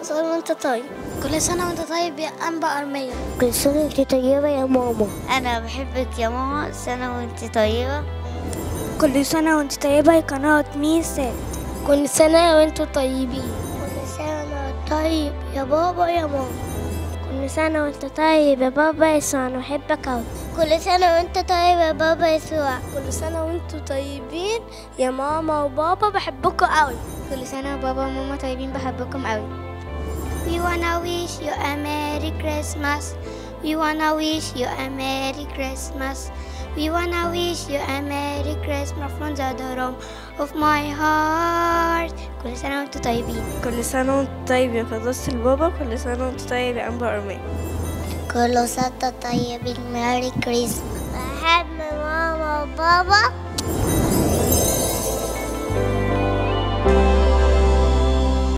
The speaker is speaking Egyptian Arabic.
سنة وانت طيب كل سنة وانت طيب يا أنبا أرمية كل سنة وانت طيبة يا ماما أنا بحبك يا ماما سنة وانت طيبة كل سنة وانت طيبة يا قناة ميسا كل سنة وانتوا طيبين كل سنة طيب يا بابا يا ماما كل سنة وانت طيب يا بابا يسوع أنا بحبك أوي كل سنة وانت طيب يا بابا يسوع كل سنة وانتوا طيبين يا ماما وبابا بحبكم أوي كل سنة بابا وماما طيبين بحبكم قوي We wanna wish you a Merry Christmas We wanna wish you a Merry Christmas We wanna wish you a Merry Christmas from the bottom of my heart كل سنة وانتم طيبين كل سنة وانت طيب يا قداسة البابا كل سنة وانت طيب يا أنبا أرمية كل سنة طيبين ميري كريسماس بحب ماما وبابا